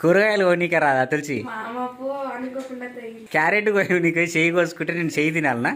కూరగాయలు కొనికే రాదా తులసి మా అమ్మ పో అనుకోకుండా తగిలి క్యారెట్ కోయి నీకు చేయి కోసుకుంటే నేను చేయి తినాలనా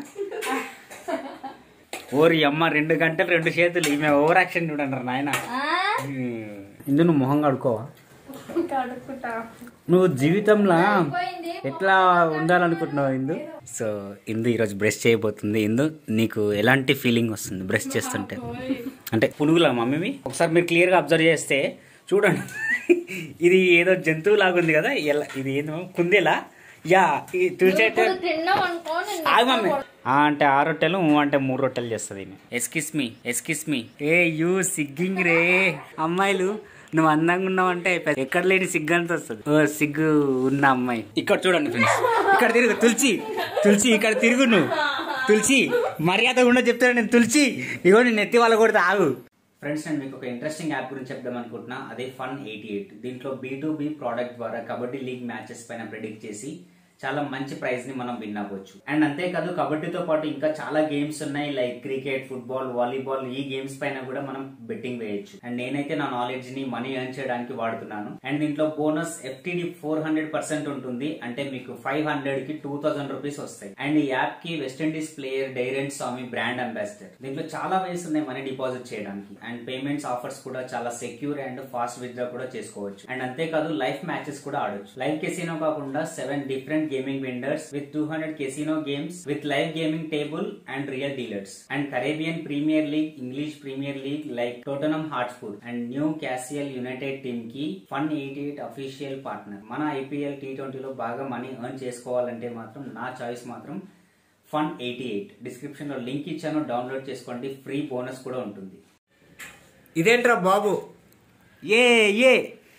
ఓరి అమ్మ రెండు గంటలు రెండు చేతులు ఈమె ఓవర్ యాక్షన్ చూడండి నాయన ఇందు నువ్వు మొహం కడుకోవా కడుక్కుంటా నువ్వు జీవితంలో ఎట్లా ఉండాలనుకుంటున్నావు ఇందు సో ఇందు ఈరోజు బ్రష్ చేయబోతుంది ఇందు నీకు ఎలాంటి ఫీలింగ్ వస్తుంది బ్రష్ చేస్తుంటే అంటే పునుగులా మమ్మీ ఒకసారి మీరు క్లియర్గా అబ్జర్వ్ చేస్తే చూడండి ఇది ఏదో జంతువు లాగా ఉంది కదా ఎలా ఇది ఏందో కుందేలా యా ఇది చూసేట తిన్నాం అనుకో నేను ఆగు మమ్మీ ఆ అంటే ఆ రొట్టెలు ఊ అంటే మూడు రొట్టెలు చేస్తుంది ఎస్కిస్ మీ ఎస్కిస్ మీ ఏ యూ సిగ్గింగ్ రే అమ్మాయిలు నువ్వు అందంగా ఉన్నావు అంటే పెద్ద- ఎక్కడ లేని సిగ్గు అంత వస్తుంది ఓ సిగ్గు ఉన్న అమ్మాయి ఇక్కడ చూడండి ఫ్రెండ్స్ ఇక్కడ తిరుగు తులసి తులసి ఇక్కడ తిరుగు నువ్వు తులసి మర్యాద కూడా చెప్తాను నేను తులసి ఇగో నేను ఎత్తి వాళ్ళ కొడితే ఆగు ఫ్రెండ్స్ నేను మీకు ఒక ఇంట్రెస్టింగ్ యాప్ గురించి చెప్దాం అనుకుంటున్నా అదే ఫన్ ఎయిటీ ఎయిట్ దీంట్లో బీ టు బీ ప్రోడక్ట్ ద్వారా కబడ్డీ లీగ్ మ్యాచెస్ పైన ప్రిడిక్ట్ చేసి చాలా మంచి ప్రైజ్ ని మనం విన్ అవ్వచ్చు అండ్ అంతేకాదు కబడ్డీతో పాటు ఇంకా చాలా గేమ్స్ ఉన్నాయి లైక్ క్రికెట్ ఫుట్బాల్ వాలీబాల్ ఈ గేమ్స్ పైన కూడా మనం బెట్టింగ్ వేయొచ్చు అండ్ నేనైతే నా నాలెడ్జ్ ని మనీ ఎర్న్ చేయడానికి వాడుతున్నాను అండ్ దీంట్లో bonus FTD four hundred percent ఉంటుంది అంటే మీకు ఫైవ్ హండ్రెడ్ కి టూ థౌసండ్ రూపీస్ వస్తాయి అండ్ ఈ యాప్ కి West Indies player Darren Sammy brand ambassador దీంట్లో చాలా వేస్ ఉన్నాయి మనీ డిపాజిట్ చేయడానికి అండ్ పేమెంట్స్ ఆఫర్స్ కూడా చాలా సెక్యూర్ అండ్ ఫాస్ట్ విత్డ్రా కూడా చేసుకోవచ్చు అండ్ అంతేకాదు లైఫ్ మ్యాచెస్ కూడా ఆడొచ్చు లైవ్ కెసినో కాకుండా seven different gaming vendors with two hundred casino games with live gaming table and real dealers and Caribbean Premier League English Premier League like Tottenham Hotspur and Newcastle United team కి fun eighty eight official partner మన IPL T ట్వంటీలో బాగా money earn చేసుకోవాలంటే మాత్రం నా choice మాత్రం fun eighty eight description లో link ఇచ్చాను డౌన్లోడ్ చేసుకోండి ఫ్రీ బోనస్ కూడా ఉంటుంది ఇదేంట్రా బాబు ఏ ఏ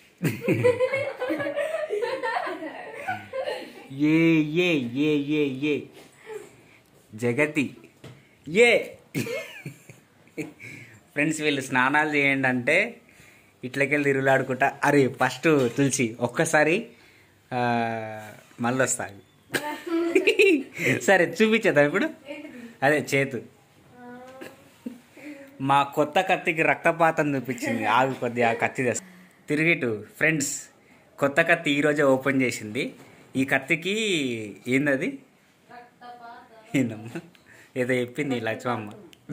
ఏ ఏ ఏ ఏ ఏ జగతి ఏ ఫ్రెండ్స్ వీళ్ళు స్నానాలు చేయండి అంటే ఇట్లకెళ్ళి తిరుగులాడుకుంటా అరే ఫస్ట్ తులసి ఒక్కసారి ఆ, మళ్ళీ వస్తాయి సరే చూపించేద్దాం ఇప్పుడు అదే చేతు మా కొత్త కత్తికి రక్తపాతం చూపించింది ఆగు కొద్ది ఆ కత్తి తెస్తా తిరిగిటు ఫ్రెండ్స్ కొత్త కత్తి ఈరోజే ఓపెన్ చేసింది ఈ కత్తికి ఏందది ఏందమ్మా ఏదో చెప్పింది ఈ లక్ష్మమ్మ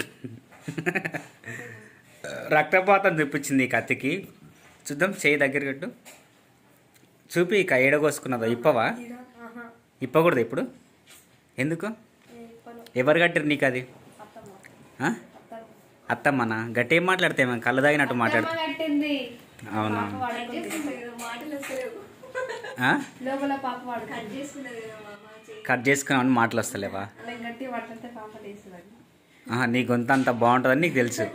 రక్తపాతం చూపించింది ఈ కత్తికి చూద్దాం చేయి దగ్గర పెట్టు చూపి ఇక ఏడగోసుకున్నదో ఇప్పవా ఇప్పకూడదు ఇప్పుడు ఎందుకు ఎవరు కట్టారు నీకు అది ఆ? అత్తమ్మనా గట్టి ఏం మాట్లాడితే మేము కళ్ళు తాగినట్టు మాట్లాడుతా కట్టింది అవునా మాటలు వస్తలేవు ఆ? లోపల పాప వాడు కట్ చేసుకున్నామని మాటలు వస్తలేవా అలా గట్టి మాట్లాడితే పాప లేస్తుంది ఆహా, నీ గొంత అంత బాగుంటుందని నీకు తెలుసు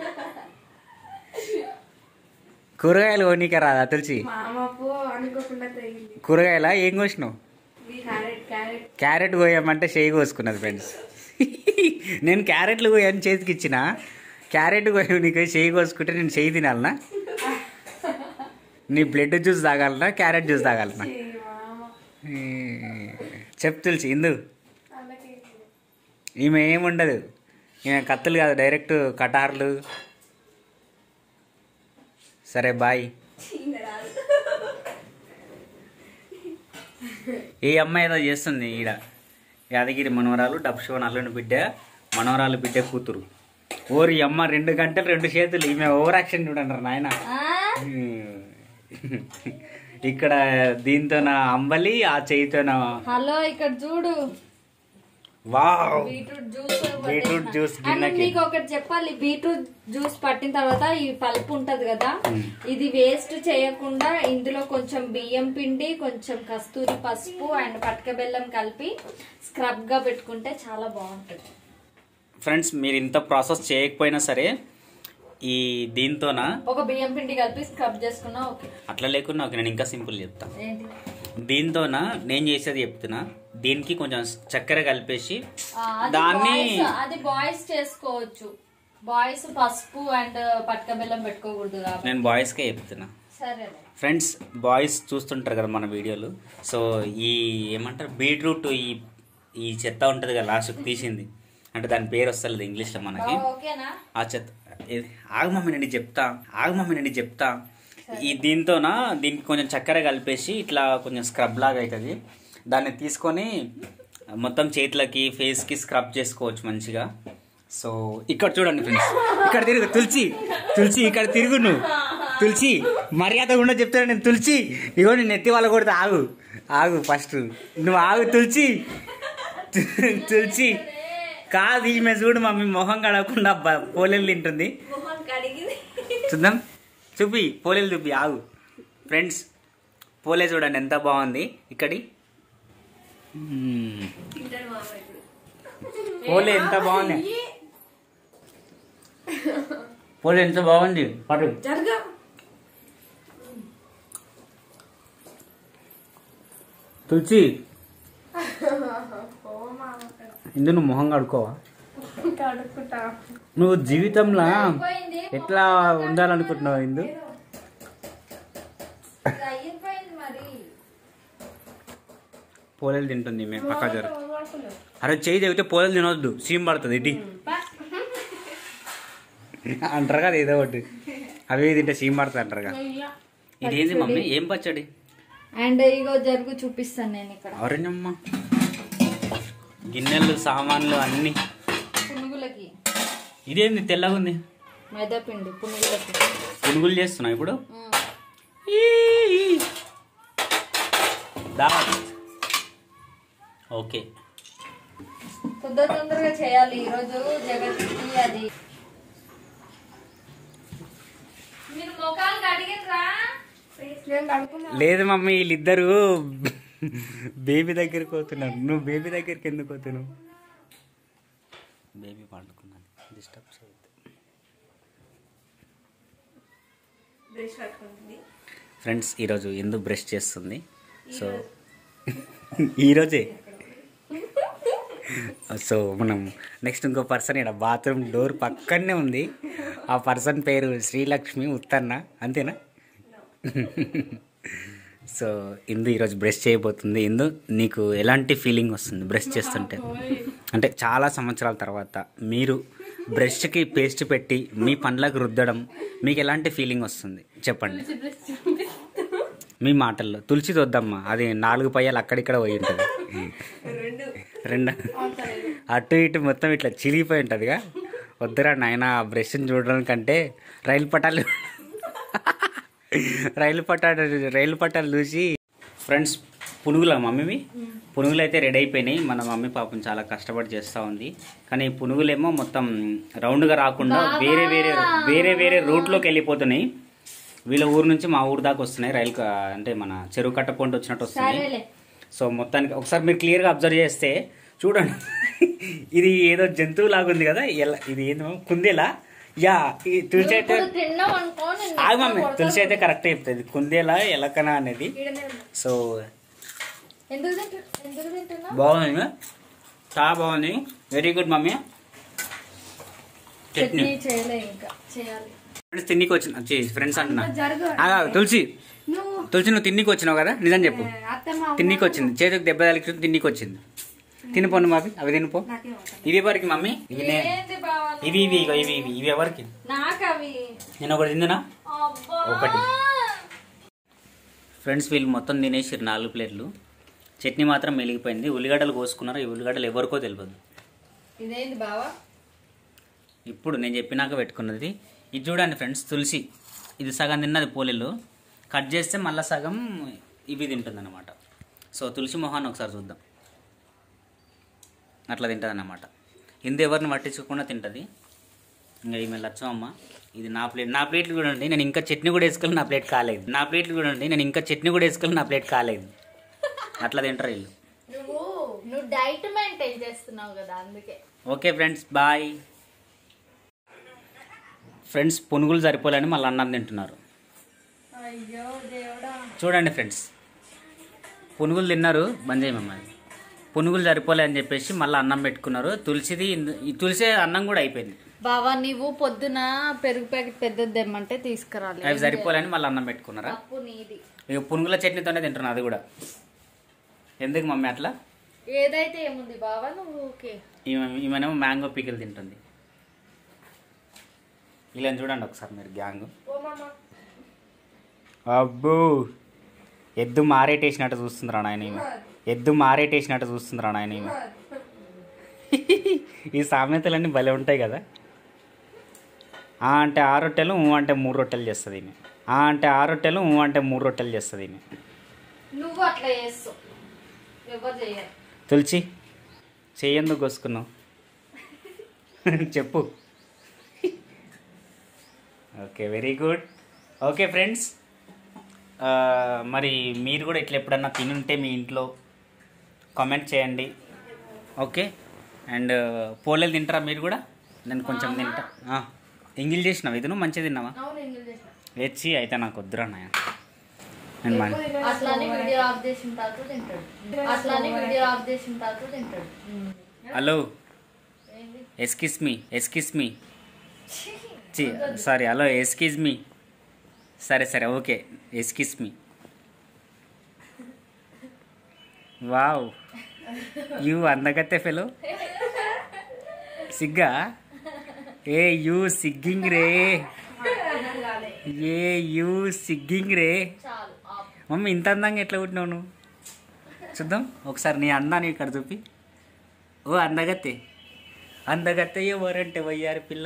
కూరగాయలు కొనికే రాదా తులసి మా అమ్మ పో అనుకోకుండా తగిలింది కూరగాయల ఏం కోసినావు క్యారెట్ క్యారెట్ క్యారెట్ కోయమంటే చేయి కోసుకున్నది ఫ్రెండ్స్ నేను క్యారెట్లు కోయని చేతికి ఇచ్చిన క్యారెట్ కోయ నీకు చేయి కోసుకుంటే నేను చేయి తినాలనా నీ బ్లడ్ జ్యూస్ తాగాలనా క్యారెట్ జ్యూస్ తాగాలనా ఏ మా అమ్మ చెప్ తులసి ఇందు అలాగే ఈమె ఏముండదు ఈమె కత్తులు కాదు డైరెక్ట్ కటార్లు సరే బాయ్ ఈ అమ్మాయి ఏదో చేస్తుంది ఈడ యాదగిరి మనవరాలు డబ్షోన్ అల్లుని బిడ్డ మనవరాలు బిడ్డ కూతురు ఓరి అమ్మ రెండు గంటలు రెండు చేతులు ఈమె ఓవర్ యాక్షన్ చూడండి నాయన ఇక్కడ దీంతో నా అంబలి ఆ చేయితో నా హలో ఇక్కడ చూడు wow beetroot juice beetroot juice and గిన్నెకి నీకు ఒకటి చెప్పాలి బీట్రూట్ జ్యూస్ పట్టిన తర్వాత ఈ పల్పు ఉంటది కదా ఇది వేస్ట్ చేయకుండా ఇందులో కొంచెం బియ్యం పిండి కొంచెం కస్తూరి పసుపు అండ్ పట్క బెల్లం కలిపి స్క్రబ్ గా పెట్టుకుంటే చాలా బాగుంటుంది ఫ్రెండ్స్ మీరు ఇంత ప్రాసెస్ చేయకపోయినా సరే ఈ దీంతోన ఒక బియ్యం పిండి కలిపి స్క్రబ్ చేసుకున్నా ఓకే అట్లా లేకున్నా ఓకే నేను ఇంకా సింపుల్ చెప్తా ఏంటి దీంతోన నేను చేసేది చెప్తున్నా దీనికి కొంచెం చక్కెర కలిపేసి ఆ, అది దాన్ని boys- అది బాయ్స్ చేసుకోవచ్చు బాయ్స్ పసుపు అండ్ పట్క బెల్లం పెట్టుకోకూడదు కాబట్టి నేను బాయ్స్కే చెప్తున్నా సరేలే ఫ్రెండ్స్ బాయ్స్ చూస్తుంటారు కదా మన వీడియోలు సో ఈ ఏమంటారు బీట్రూట్ ఈ ఈ చెత్త ఉంటుంది కదా లాస్ట్కి తీసింది అంటే దాని పేరు వస్తలేదు ఇంగ్లీష్లో మనకి ఓకేనా ఆ చెత్త ఇది- ఆగు మమ్మీ నేను చెప్తా ఆగు మమ్మీ నేను చెప్తా ఈ దీంతోన దీనికి కొంచెం చక్కెర కలిపేసి ఇట్లా కొంచెం స్క్రబ్ లాగా అవుతుంది దాన్ని తీసుకొని మొత్తం చేతులకి ఫేస్కి స్క్రబ్ చేసుకోవచ్చు మంచిగా సో ఇక్కడ చూడండి ఫ్రెండ్స్ ఇక్కడ తిరుగు తులసి తులసి ఇక్కడ తిరుగు నువ్వు తులసి మర్యాద కూడా చెప్తాను నేను తులసి ఇగో నేను ఎత్తి వాళ్ళ కొడితే ఆగు ఆగు ఫస్ట్ నువ్వు ఆగు తులసి తులసి కాదు ఈమె చూడు మమ్మీ మొహం కడగకుండా బ- పోలేలు తింటుంది మొహం కడిగింది చూద్దాం చూపి పోలేలు చూపి ఆగు ఫ్రెండ్స్ పోలే చూడండి ఎంత బాగుంది ఇక్కడి మ్మ్. పోలే ఎంత బాగుంది పోలే ఎంత బాగుంది పడు జరగా తులసి ఓ మామ ఇందు నువ్వు మొహం కడుకోవా కడుక్కుంటా నువ్వు జీవితంలో పోయింది ఎట్లా ఉండాలనుకుంటున్నావు ఇందు ఇది అయిపోయింది మరి పోలేలు తింటుంది మేము పక్క జరు అరే చేయి తెగితే పోలేలు తినవద్దు సీమ్ పడుతుంది ఇటీ అంటారు కదా ఏదో ఒకటి అవి ఇవి తింటే సీమ్ పడుతుంది అంటారు కదా ఇది ఏంది మమ్మీ ఏం పచ్చడి అండ్ ఇగో జరుగు చూపిస్తాను నేను ఇక్కడ అవరణమ్మ గిన్నెలు సామాన్లు అన్ని పునుగులకి ఇదేంది తెల్లగా ఉంది మైదాపిండి పునుగులకి పునుగులు చేస్తున్నావు ఇప్పుడు ఉమ్. దావత్ ఓకే తొందర తొందరగా చేయాలి ఈరోజు జగత్కి అది మీరు ముఖాలు కడిగినరా నేను కడుక్కున్నా లేదు మమ్మీ వీళ్ళిద్దరు బేబీ దగ్గరికి పోతున్నారు నువ్వు బేబీ దగ్గరికి ఎందుకు పోతున్నావు బేబీ పండుకున్నాను డిస్టర్బ్ చేయొద్దు బ్రష్ కట్టుకుంటుంది ఫ్రెండ్స్ ఈరోజు ఎందుకు బ్రష్ చేస్తుంది సో ఈరోజే సో మనం నెక్స్ట్ ఇంకో పర్సన్ ఇక్కడ బాత్రూమ్ డోర్ పక్కనే ఉంది ఆ పర్సన్ పేరు శ్రీలక్ష్మి ఉత్తన్న అంతేనా సో ఇందు ఈరోజు బ్రష్ చేయబోతుంది ఇందు నీకు ఎలాంటి ఫీలింగ్ వస్తుంది బ్రష్ చేస్తుంటే అంటే చాలా సంవత్సరాల తర్వాత మీరు బ్రష్కి పేస్ట్ పెట్టి మీ పండ్లకు రుద్దడం మీకు ఎలాంటి ఫీలింగ్ వస్తుంది చెప్పండి మీ మాటల్లో తులసి వద్దమ్మా అది నాలుగు పయ్యాలు అక్కడిక్కడ పోయి ఉంటుంది రెండు అటు ఇటు మొత్తం ఇట్లా చిరిగిపోయి ఉంటుందిగా వద్దురా నాయన ఆ బ్రష్ని చూడడం కంటే రైలు పట్టాలు రైలు పట్టాలు రైలు పట్టాలు చూసి ఫ్రెండ్స్ పునుగులా మమ్మీవి పునుగులు అయితే రెడీ అయిపోయినాయి మన మమ్మీ పాపం చాలా కష్టపడి చేస్తూ ఉంది కానీ ఈ పునుగులేమో మొత్తం రౌండ్గా రాకుండా వేరే వేరే వేరే వేరే రూట్లోకి వెళ్ళిపోతున్నాయి వీళ్ళ ఊరు నుంచి మా ఊరు దాకా వస్తున్నాయి రైలు క- అంటే మన చెరువు కట్ట పొంటి వచ్చినట్టు వస్తున్నాయి సరేలే సో మొత్తానికి ఒకసారి మీరు క్లియర్గా అబ్జర్వ్ చేస్తే చూడండి ఇది ఏదో జంతువు లాగా ఉంది కదా ఎలా ఇది ఏందో కుందేలా యా ఈ తులసి అయితే ఇప్పుడు తిన్నాం అనుకో నేను ఆగు మమ్మీ తులసి అయితే కరెక్ట్ చెప్తుంది కుందేలా ఎలకనా అనేది సో ఎందుకు తింటు ఎందుకు తింటున్నావు బాగుంది చాలా బాగుంది very good mummy chutney chutney చేయలే ఇంకా చేయాలి ఫ్రెండ్స్ తిన్నికి వచ్చిన ఫ్రెండ్స్ అంటున్నా జరగ ఆగా, తులసి నువ్వు తులసి నువ్వు తిన్నికి వచ్చినావు కదా నిజం చెప్పు అత్తమ్మ తిన్నికి వచ్చింది చేతికి దెబ్బ తగిలి తిన్నికి వచ్చింది తినిపోను మావి అవి తినిపో నాకేం ఇవి ఎవరికి మమ్మీ ఇవి నే- ఏంది బావా ఇవి ఇవి ఇగో ఇవి ఇవి ఇవి ఎవరికి నాకు అవి నేను ఒకటి తిందునా అబ్బా ఒకటి. ఫ్రెండ్స్ వీళ్ళు మొత్తం తినేసారు నాలుగు ప్లేట్లు చట్నీ మాత్రం మెలిగిపోయింది ఉల్లిగడ్డలు కోసుకున్నారు ఈ ఉల్లిగడ్డలు ఎవరికో తెలియదు ఇదేంది బావా ఇప్పుడు నేను చెప్పినాక పెట్టుకున్నది ఇది చూడండి ఫ్రెండ్స్ తులసి ఇది సగం తిన్నది పోలేలు కట్ చేస్తే మళ్ళీ సగం ఇవి తింటుంది అనమాట సో తులసి మొహాన్ని ఒకసారి చూద్దాం అట్లా తింటుంది అన్నమాట ఇందు ఎవరిని పట్టించకుండా తింటుంది ఇంకా ఈమె లచ్చమ్మ ఇది నా ప్లేట్ నా ప్లేట్లు కూడా ఉండి నేను ఇంకా చట్నీ కూడా వేసుకోవాలి నా ప్లేట్ కాలేదు నా ప్లేట్లు కూడా ఉండి నేను ఇంకా చట్నీ కూడా వేసుకోవాలి నా ప్లేట్ కాలేదు అట్లా తింటారు వీళ్ళు నువ్వు నువ్వు డైట్ మెయింటైన్ చేస్తున్నావు కదా అందుకే ఓకే ఫ్రెండ్స్ బాయ్ ఫ్రెండ్స్ పునుగులు సరిపోలేని మళ్ళీ అన్నం తింటున్నారు అయ్యో దేవుడా చూడండి ఫ్రెండ్స్ పునుగులు తిన్నారు బంద్ చేయి మమ్మల్ని పునుగులు సరిపోలే అని చెప్పేసి మళ్ళీ అన్నం పెట్టుకున్నారు తులసిది ఇందు- ఈ తులసి అన్నం కూడా అయిపోయింది బావా నీవు పొద్దున పెరుగు ప్యాకెట్ పెద్దది తెమ్మంటే తీసుకురాలి అవి సరిపోలేని మళ్ళీ అన్నం పెట్టుకున్నారా తప్పు నీది ఇక పునుగుల చట్నీతోనే తింటున్నా అది కూడా ఎందుకు మమ్మీ అట్లా ఏదైతే ఏముంది బావా నువ్వు ఓకే ఈమె ఈమెనేమో మ్యాంగో పీకిల్ తింటుంది ఇలా చూడండి ఒకసారి మీరు గ్యాంగ్ ఓ మామ అబ్బో ఎద్దు మారేటేసినట్టు చూస్తుందిరా నాయన ఈమె. ఎద్దు మారేటేసినట్టు చూస్తుందిరా నాయన ఈమె. ఈ సామెతలన్నీ భలే ఉంటాయి కదా ఆ అంటే ఆ రొట్టెలు ఊ అంటే మూడు రొట్టెలు చేస్తుంది ఈమె ఆ అంటే ఆ రొట్టెలు ఊ అంటే మూడు రొట్టెలు చేస్తుంది ఈమె నువ్వు అట్లా చేస్తావు ఎవరు చేయరు తులసి చెయ్యందుకు కోసుకున్నావు చెప్పు okay very good okay friends మరి మీరు కూడా ఇట్లా ఎప్పుడన్నా తినుంటే మీ ఇంట్లో కామెంట్ చేయండి ఓకే అండ్ పోలేలు తింటారా మీరు కూడా నేను కొంచెం తింటా ఆ, ఎంగిల్ చేసినావు ఇది నువ్వు మంచిగా తిన్నావా అవును ఇంగ్లీష్ చేసిన తెచ్చి అయితే నాకు వద్దురా నాయ నేను మన అట్లానే వీడియో ఆఫ్ చేసిన తర్వాత తింటాడు అట్లానే వీడియో ఆఫ్ చేసిన తర్వాత తింటాడు హలో ఏంది ఎస్కిస్ మీ ఎస్కిస్ మీ సారీ హలో ఎస్కిజ్ మీ సరే సరే okay excuse me wow you అందగత్తె ఫెలో సిగ్గా ఏ యూ సిగ్గింగ్ రే ఏ యూ సిగ్గింగ్ రే చాలు ఆఫ్ మమ్మీ ఇంత అందంగా ఎట్లా పుట్టినావు నువ్వు చూద్దాం ఒకసారి నీ అందాన్ని ఇక్కడ చూపి ఓ అందగత్తే అందగత్తే ఎవరంటే వయ్యారు పిల్ల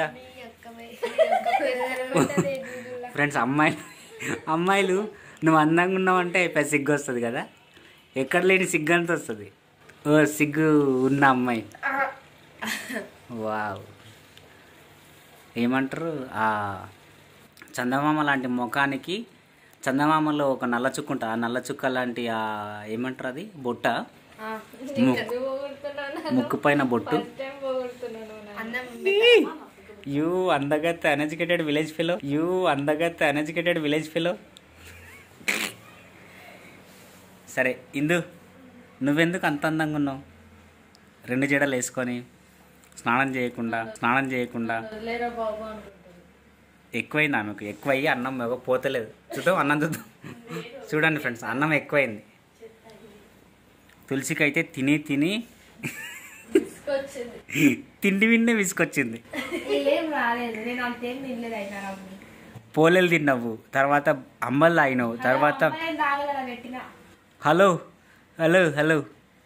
ఫ్రెండ్స్ అమ్మాయిలు అమ్మాయిలు నువ్వు అందంగా ఉన్నావంటే పెద్ద సిగ్గు వస్తుంది కదా ఎక్కడ లేని సిగ్గు అంత వస్తుంది ఓ సిగ్గు ఉన్న అమ్మాయి వావ్ ఏమంటారు ఆ చందమామ లాంటి ముఖానికి చందమామలో ఒక నల్ల చుక్క ఉంటుంది ఆ నల్ల చుక్క లాంటి ఆ ఏమంటారు అది బొట్ట ముక్కు ముక్కు పైన బొట్టు యూ అందగత్ అన్ఎడ్యుకేటెడ్ విలేజ్ ఫెలో యూ అందగత్ అన్ఎడ్యుకేటెడ్ విలేజ్ ఫెలో సరే ఇందు నువ్వెందుకు అంత అందంగా ఉన్నావు రెండు జడలు వేసుకొని స్నానం చేయకుండా స్నానం చేయకుండా లేరా బాబు అనుకుంటాడు ఎక్కువైంది ఆమెకు ఎక్కువయ్యి అన్నం మెగ పోతలేదు చూద్దాం అన్నం చూద్దాం చూడండి ఫ్రెండ్స్ అన్నం ఎక్కువైంది తులసికి అయితే తిని తిని తీసుకొచ్చింది తిండి విన్నే విసుకొచ్చింది ఏం రాలేదు నేను అంతేం తినలేదు అయినా రమ్మి పోలేలు తిన్నావు తర్వాత అంబల్ తాగినావు తర్వాత నేను తాగలేదా పెట్టిన హలో హలో హలో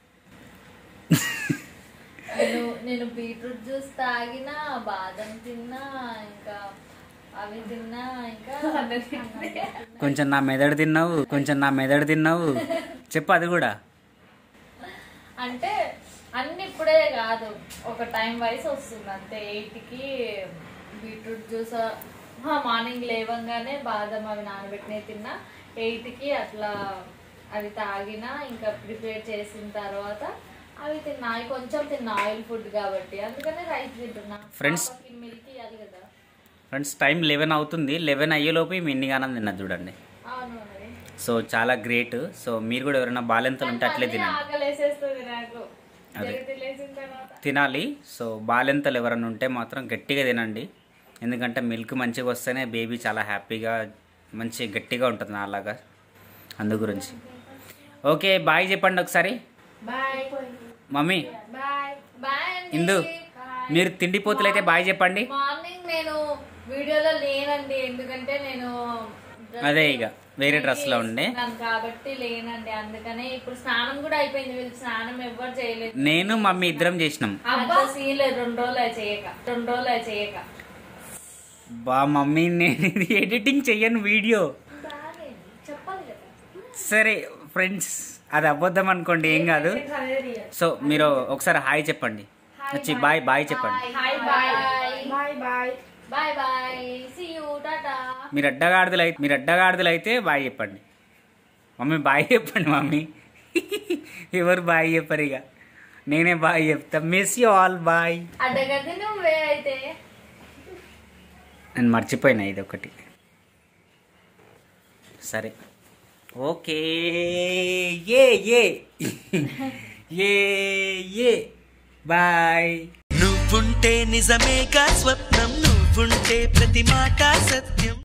నేను నేను బీట్రూట్ జ్యూస్ తాగినా బాదం తిన్నా ఇంకా అవి తిన్నా ఇంకా కొంచెం నా మెదడు తిన్నావు కొంచెం నా మెదడు తిన్నావు చెప్పు అది కూడా అంటే అన్ని ఇప్పుడే కాదు ఒక టైం వైస్ వస్తుంది అంతే ఎయిట్కి బీట్రూట్ జ్యూస్ మార్నింగ్ లేవంగానే బాదం అవి నానబెట్టినవి తిన్నా ఎయిట్కి అట్లా అవి తాగినా ఇంకా ప్రిపేర్ చేసిన తర్వాత అవి తిన్నా అవి కొంచెం తిన్నా ఆయిల్ ఫుడ్ కాబట్టి అందుకనే రైస్ తింటున్నా Friends. మిల్క్ ఇవ్వాలి కదా ఫ్రెండ్స్ టైం లెవెన్ అవుతుంది లెవెన్ అయ్యేలోపు మీ ఇన్నిగానం తిన్నది చూడండి అవును మరి సో చాలా గ్రేట్ సో మీరు కూడా ఎవరైనా బాలెంతలు ఉంటే అట్లే మళ్ళీ తినండి ఆకలేసేస్తుంది నాకు అదే. జగతి లేచిన తర్వాత తినాలి సో బాలెంతలు ఎవరైనా ఉంటే మాత్రం గట్టిగా తినండి ఎందుకంటే మిల్క్ మంచిగా వస్తేనే బేబీ చాలా హ్యాపీగా మంచి గట్టిగా ఉంటుంది నాలాగా అందు గురించి ఓకే బాయ్ చెప్పండి ఒకసారి బాయ్ మమ్మీ బాయ్ బాయ్ అండి ఇందు మీరు తిండిపోతులైతే బాయ్ చెప్పండి మార్నింగ్ నేను వీడియోలో లేనండి ఎందుకంటే నేను dress అదే ఇక వేరే డ్రెస్లో ఉండే వేసుకున్నాను కాబట్టి లేనండి అందుకనే ఇప్పుడు స్నానం కూడా అయిపోయింది వీళ్ళు స్నానం ఎవ్వరు చేయలేదు నేను మమ్మీ ఇద్దరం చేసినాం అంత సీన్ లేదు రెండు రోజులు అయి చేయక రెండు రోజులు అయి చేయక బా మమ్మీ నేను ఇది ఎడిటింగ్ చెయ్యను వీడియో బాగాలేదు. చెప్పాలి కదా సరే ఫ్రెండ్స్ అది అబద్ధం అనుకోండి ఏం కాదు సో మీరు ఒకసారి హాయ్ చెప్పండి వచ్చి బాయ్ బాయ్ చెప్పండి hi bye bye bye bye bye see you టాటా మీరు అడ్డగాడిదలు అయితే మీరు అడ్డగాడిదలు అయితే బాయ్ చెప్పండి మమ్మీ బాయ్ చెప్పండి మమ్మీ ఎవరు బాయ్ చెప్పరు ఇక నేనే బాయ్ చెప్తా మిస్ యూ ఆల్ బాయ్ అడ్డగది నువ్వే అయితే నేను మర్చిపోయినా ఇది ఒకటి సరే ఓకే ఏ ఏ ఏ ఏ బాయ్ నువ్వుంటే నిజమేగా స్వప్నం నువ్వుంటే ప్రతి మాట సత్యం